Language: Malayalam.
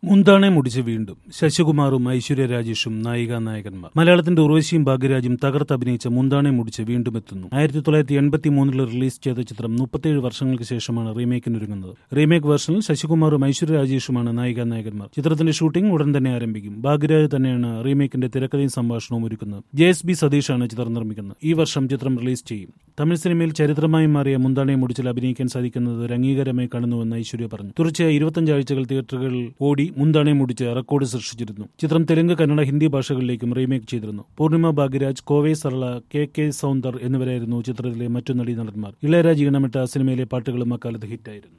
മുന്താണെ മുടിച്ച് വീണ്ടും ശശികുമാറും ഐശ്വര്യ രാജേഷും നായിക നായകന്മാർ മലയാളത്തിന്റെ ഉർവശിയും ഭാഗ്യരാജും തകർത്ത് അഭിനയിച്ച മുന്താണെ മുടിച്ച് വീണ്ടും എത്തുന്നു ആയിരത്തി തൊള്ളായിരത്തി എൺപത്തി മൂന്നിൽ റിലീസ് ചെയ്ത ചിത്രം മുപ്പത്തിയേഴ് വർഷങ്ങൾക്ക് ശേഷമാണ് റീമേക്കിനൊരുങ്ങുന്നത് റീമേക്ക് വേർഷനിൽ ശശികുമാറും ഐശ്വര്യ രാജേഷുമാണ് നായിക നായകന്മാർ ചിത്രത്തിന്റെ ഷൂട്ടിംഗ് ഉടൻ തന്നെ ആരംഭിക്കും ഭാഗ്യരാജ് തന്നെയാണ് റീമേക്കിന്റെ തിരക്കഥയും സംഭാഷണവും ഒരുക്കുന്നത് ജെ എസ് ബി സതീഷാണ് ചിത്രം നിർമ്മിക്കുന്നത് ഈ വർഷം ചിത്രം റിലീസ് ചെയ്യും തമിഴ് സിനിമയിൽ ചരിത്രമായി മാറിയ മുന്താണെ മുടിച്ചിൽ അഭിനയിക്കാൻ സാധിക്കുന്നത് ഒരു അംഗീകാരമായി കാണുന്നുവെന്ന് ഐശ്വര്യ പറഞ്ഞു തുടർച്ചയായി ഇരുപത്തഞ്ച് ആഴ്ചകൾ തിയേറ്ററുകളിൽ ഓടി മുന്താണെ മുടിച്ച് റെക്കോർഡ് സൃഷ്ടിച്ചിരുന്നു ചിത്രം തെലുങ്ക് കന്നഡ ഹിന്ദി ഭാഷകളിലേക്കും റീമേക്ക് ചെയ്തിരുന്നു പൂർണിമ ഭാഗ്യരാജ് കോവേ സർള കെ കെ സൗന്ദർ എന്നിവരായിരുന്നു ചിത്രത്തിലെ മറ്റു നടീ നടന്മാർ ഇളയരാജ് ഈണമിട്ട സിനിമയിലെ പാട്ടുകളും അക്കാലത്ത് ഹിറ്റായിരുന്നു